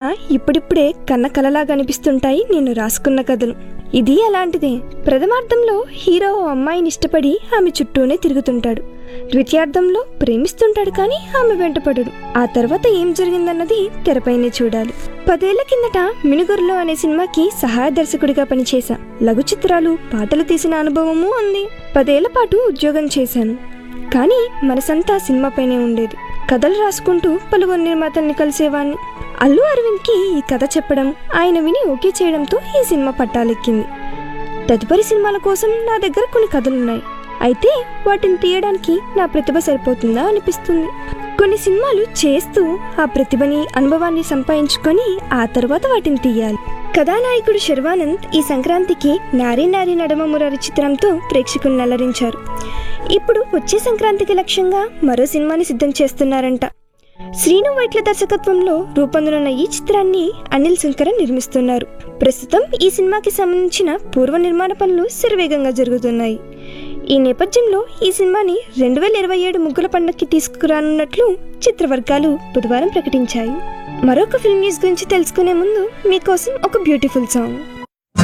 ఇప్పుడిప్పుడే కన్న కలలాగా అనిపిస్తుంటాయి నేను రాసుకున్న కథలు ఇది అలాంటిదే ప్రథమార్థంలో హీరో ఓ అమ్మాయిని ఇష్టపడి ఆమె చుట్టూనే తిరుగుతుంటాడు ద్వితీయార్థంలో ప్రేమిస్తుంటాడు కానీ ఆమె వెంటపడడు ఆ తర్వాత ఏం జరిగిందన్నది తెరపైనే చూడాలి పదేళ్ల కిందట మినుగురులో అనే సినిమాకి సహాయ దర్శకుడిగా పనిచేశా లఘు చిత్రాలు పాటలు తీసిన అనుభవము ఉంది పదేళ్ల పాటు ఉద్యోగం చేశాను కానీ మనసంతా సినిమాపైనే ఉండేది కథలు రాసుకుంటూ పలువురు నిర్మాతల్ని కలిసేవాణ్ణి అల్లు అరవింద్కి ఈ కథ చెప్పడం ఆయన విని ఓకే చేయడంతో ఈ సినిమా పట్టాలెక్కింది తదుపరి సినిమాల కోసం నా దగ్గర కొన్ని కథలున్నాయి అయితే వాటిని తీయడానికి నా ప్రతిభ సరిపోతుందా అనిపిస్తుంది కొన్ని సినిమాలు చేస్తూ ఆ ప్రతిభని అనుభవాన్ని సంపాదించుకొని ఆ తర్వాత వాటిని తీయాలి కథానాయకుడు శర్వానంద్ ఈ సంక్రాంతికి నారీ నారీ నడమ మురారి చిత్రంతో ప్రేక్షకులను అలరించారు ఇప్పుడు వచ్చే సంక్రాంతికి లక్ష్యంగా మరో సినిమాని సిద్ధం చేస్తున్నారంట శ్రీను వైట్ల దర్శకత్వంలో రూపొందనున్న ఈ చిత్రాన్ని అనిల్ శంకరన్ నిర్మిస్తున్నారు ప్రస్తుతం ఈ సినిమాకి సంబంధించిన పూర్వ నిర్మాణ పనులు శరవేగంగా జరుగుతున్నాయి ఈ నేపథ్యంలో ఈ సినిమాని రెండు వేల ఇరవై ఏడు ముగ్గుల పండుగకి తీసుకురానున్నట్లు చిత్రవర్గాలు బుధవారం ప్రకటించాయి మరొక ఫిల్మ్ న్యూస్ గురించి తెలుసుకునే ముందు మీకోసం ఒక బ్యూటిఫుల్ సాంగ్